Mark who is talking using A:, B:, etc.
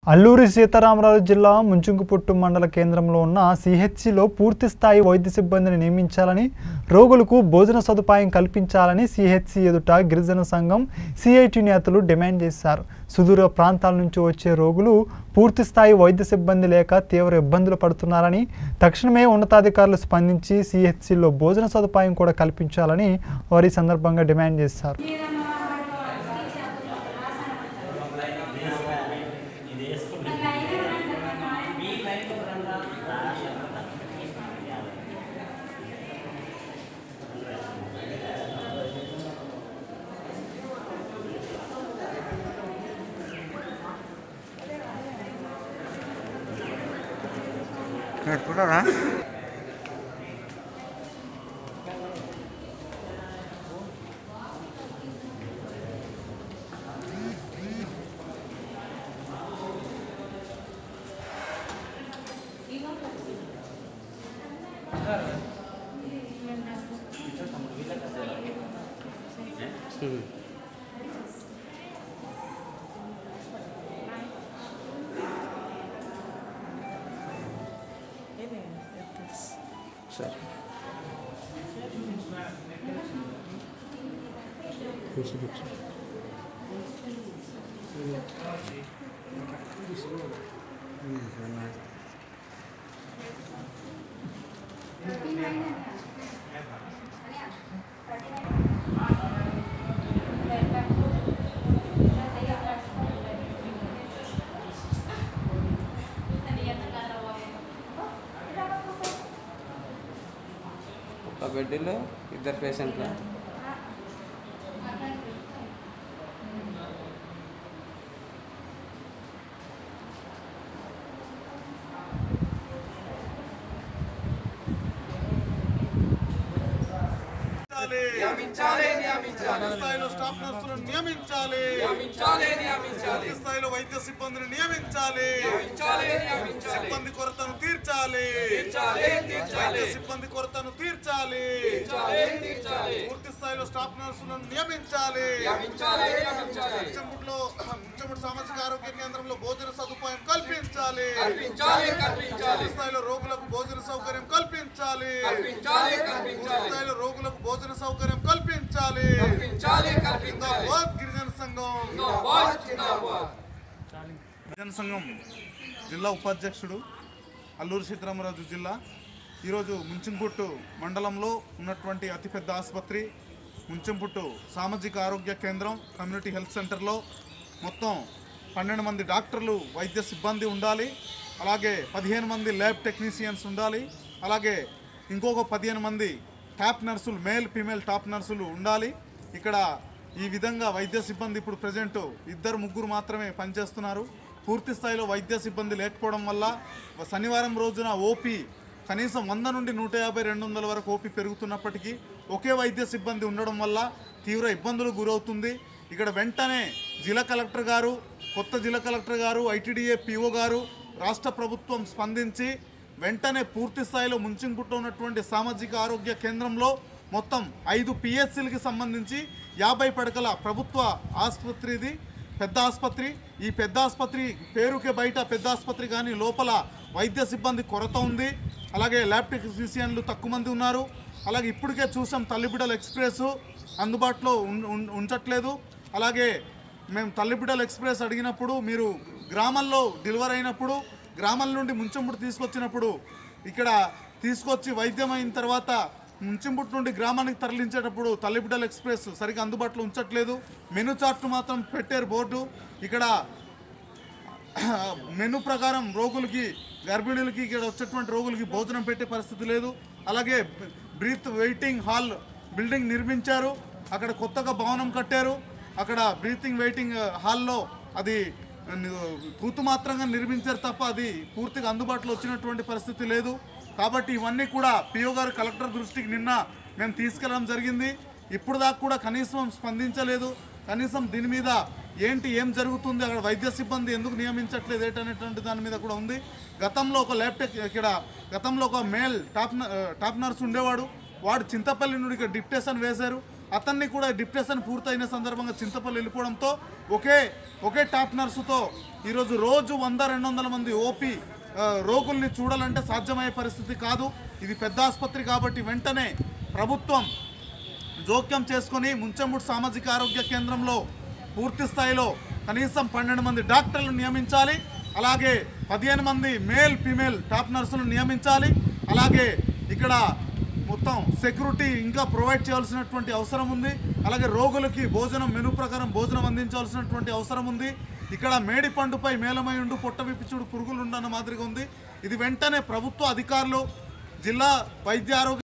A: అల్లూరి సీతారామరాజు జిల్లా ముంచుంకుపుట్టు మండల కేంద్రంలో ఉన్న సిహెచ్సిలో పూర్తి స్థాయి వైద్య సిబ్బందిని నియమించాలని రోగులకు భోజన సదుపాయం కల్పించాలని సిహెచ్సి ఎదుట గిరిజన సంఘం సిఐటి నేతలు డిమాండ్ చేశారు సుదూర ప్రాంతాల నుంచి వచ్చే రోగులు పూర్తి స్థాయి వైద్య సిబ్బంది లేక తీవ్ర ఇబ్బందులు పడుతున్నారని తక్షణమే ఉన్నతాధికారులు స్పందించి సిహెచ్సిలో భోజన సదుపాయం కూడా కల్పించాలని వారి సందర్భంగా డిమాండ్ చేశారు
B: ఎక్కడరా సరే కూర్చో కూర్చో
C: ఒక బెడ్లో ఇద్దరు పేషెంట్లు
D: స్థాయిలో స్టాఫ్ నర్సులను నియమించాలి పూర్తి స్థాయిలో వైద్య సిబ్బందిని నియమించాలి సిబ్బంది కొరతను తీర్చాలి వైద్య సిబ్బంది కొరతను తీర్చాలి పూర్తి స్థాయిలో స్టాఫ్ నర్సులను నియమించాలి ముచ్చంపుట్లో ముచ్చంపుడు సామాజిక ఆరోగ్య కేంద్రంలో భోజన సదుపాయం కల్పించాలి పూర్తి స్థాయిలో రోగులకు భోజన సౌకర్యం కల్పించాలి పూర్తి స్థాయిలో రోగులకు భోజన సౌకర్యం కల్పించాలి జిందాబాద్ గిరిజన సంఘం గిరిజన సంఘం జిల్లా ఉపాధ్యక్షుడు అల్లూరు సీతారామరాజు జిల్లా ఈరోజు ముంచింపుట్టు మండలంలో ఉన్నటువంటి అతిపెద్ద ఆసుపత్రి ముంచింపుట్టు సామాజిక ఆరోగ్య కేంద్రం కమ్యూనిటీ హెల్త్ సెంటర్లో మొత్తం పన్నెండు మంది డాక్టర్లు వైద్య సిబ్బంది ఉండాలి అలాగే పదిహేను మంది ల్యాబ్ టెక్నీషియన్స్ ఉండాలి అలాగే ఇంకొక పదిహేను మంది టాప్ నర్సులు మేల్ ఫీమేల్ టాప్ నర్సులు ఉండాలి ఇక్కడ ఈ విధంగా వైద్య సిబ్బంది ఇప్పుడు ప్రజెంట్ ఇద్దరు ముగ్గురు మాత్రమే పనిచేస్తున్నారు పూర్తి స్థాయిలో వైద్య సిబ్బంది లేకపోవడం వల్ల శనివారం రోజున ఓపీ కనీసం వంద నుండి నూట యాభై రెండు వందల వరకు ఓపీ పెరుగుతున్నప్పటికీ ఒకే వైద్య సిబ్బంది ఉండడం వల్ల తీవ్ర ఇబ్బందులు గురవుతుంది ఇక్కడ వెంటనే జిల్లా కలెక్టర్ గారు కొత్త జిల్లా కలెక్టర్ గారు ఐటీడీఏ పిఓ గారు రాష్ట్ర ప్రభుత్వం స్పందించి వెంటనే పూర్తి స్థాయిలో ముంచింగుట్ట ఉన్నటువంటి సామాజిక ఆరోగ్య కేంద్రంలో మొత్తం ఐదు పిఎస్సీలకి సంబంధించి యాభై పడకల ప్రభుత్వ ఆసుపత్రి ఇది పెద్ద ఆసుపత్రి ఈ పెద్ద ఆసుపత్రి పేరుకే బయట పెద్ద ఆసుపత్రి కానీ లోపల వైద్య సిబ్బంది కొరత ఉంది అలాగే ల్యాబ్ టెక్నీషియన్లు తక్కువ మంది ఉన్నారు అలాగే ఇప్పటికే చూసాం తల్లిబిడ్డల ఎక్స్ప్రెస్ అందుబాటులో ఉన్- ఉన్- ఉంచట్లేదు అలాగే మేము తల్లిబిడ్డల ఎక్స్ప్రెస్ అడిగినప్పుడు మీరు గ్రామాల్లో డెలివరీ అయినప్పుడు గ్రామాల నుండి ముంచంపుడు తీసుకొచ్చినప్పుడు ఇక్కడ తీసుకొచ్చి వైద్యం అయిన తర్వాత ముంచింపుట్టు నుండి గ్రామానికి తరలించేటప్పుడు తల్లిబిడ్డల ఎక్స్ప్రెస్ సరిగ్గా అందుబాటులో ఉంచట్లేదు మెనూ చార్ట్ మాత్రం పెట్టారు బోర్డు ఇక్కడ మెను ప్రకారం రోగులకి గర్భిణులకి ఇక్కడ వచ్చేటువంటి రోగులకి భోజనం పెట్టే పరిస్థితి లేదు అలాగే బ్రీత్ వెయిటింగ్ హాల్ బిల్డింగ్ నిర్మించారు అక్కడ కొత్తగా భవనం కట్టారు అక్కడ బ్రీతింగ్ వెయిటింగ్ హాల్లో అది కూతు మాత్రంగా నిర్మించారు తప్ప అది పూర్తిగా అందుబాటులో వచ్చినటువంటి పరిస్థితి లేదు కాబట్టి ఇవన్నీ కూడా పిఓ గారు కలెక్టర్ దృష్టికి నిన్న మేము తీసుకెళ్ళడం జరిగింది ఇప్పుడు దాకా కూడా కనీసం స్పందించలేదు కనీసం దీని మీద ఏంటి ఏం జరుగుతుంది అక్కడ వైద్య సిబ్బంది ఎందుకు నియమించట్లేదు ఏంటనేటువంటి దాని మీద కూడా ఉంది గతంలో ఒక ల్యాబ్ టెక్ ఇక్కడ గతంలో ఒక మేల్ టాప్ న- టాప్ నర్స్ ఉండేవాడు వాడు చింతపల్లి నుండి ఇక్కడ డిప్టేషన్ వేశారు అతన్ని కూడా డిప్రెషన్ పూర్తయిన సందర్భంగా చింతపల్లి వెళ్ళిపోవడంతో ఒకే ఒకే టాప్ నర్సుతో ఈరోజు రోజు వంద రెండు వందల మంది ఓపీ ఆ, రోగుల్ని చూడాలంటే సాధ్యమయ్యే పరిస్థితి కాదు ఇది పెద్ద ఆసుపత్రి కాబట్టి వెంటనే ప్రభుత్వం జోక్యం చేసుకొని ముంచంబుడు సామాజిక ఆరోగ్య కేంద్రంలో పూర్తి స్థాయిలో కనీసం పన్నెండు మంది డాక్టర్లు నియమించాలి అలాగే పదిహేను మంది మేల్ ఫీమేల్ టాప్ నర్సులు నియమించాలి అలాగే ఇక్కడ మొత్తం సెక్యూరిటీ ఇంకా ప్రొవైడ్ చేయాల్సినటువంటి అవసరం ఉంది అలాగే రోగులకి భోజనం మెను ప్రకారం భోజనం అందించాల్సినటువంటి అవసరం ఉంది ఇక్కడ మేడి పండుపై మేలమై ఉండు పొట్ట విప్పిచుడు పురుగులు ఉండన్న మాదిరిగా ఉంది ఇది వెంటనే ప్రభుత్వ అధికారులు జిల్లా వైద్య ఆరోగ్య